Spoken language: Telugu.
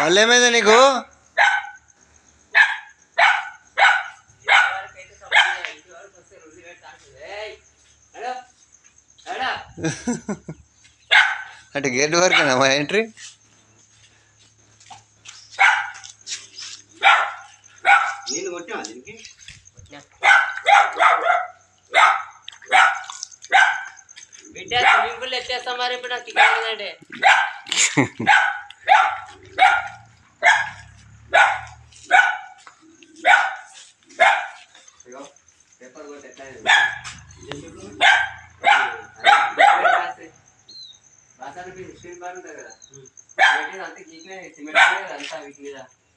మళ్ళీ ఏమైంది నీకు ఎవరికైతే సపోర్ట్ చేయాలి, ఇంటి వరకు వస్తే రుల్లి పెడతా అంటుంది. ఏయ్, అడు, అడు. అంటే గేట్ వరకేనా మా ఎంట్రీ నీళ్ళు కొట్టావా దీనికి బిడ్డ స్విమ్మింగ్ పూల్ ఎత్తేస్తాం మరి ఇప్పుడు నాకు టికెట్ ఉందండి ఇగో పేపర్ కొట్టి ఎట్లా రాసానికి స్టీల్ బార్ ఉంటుంది కదా పెట్టేది అంతా గీకినే సిమెంట్ మీద అంతా వీటి మీద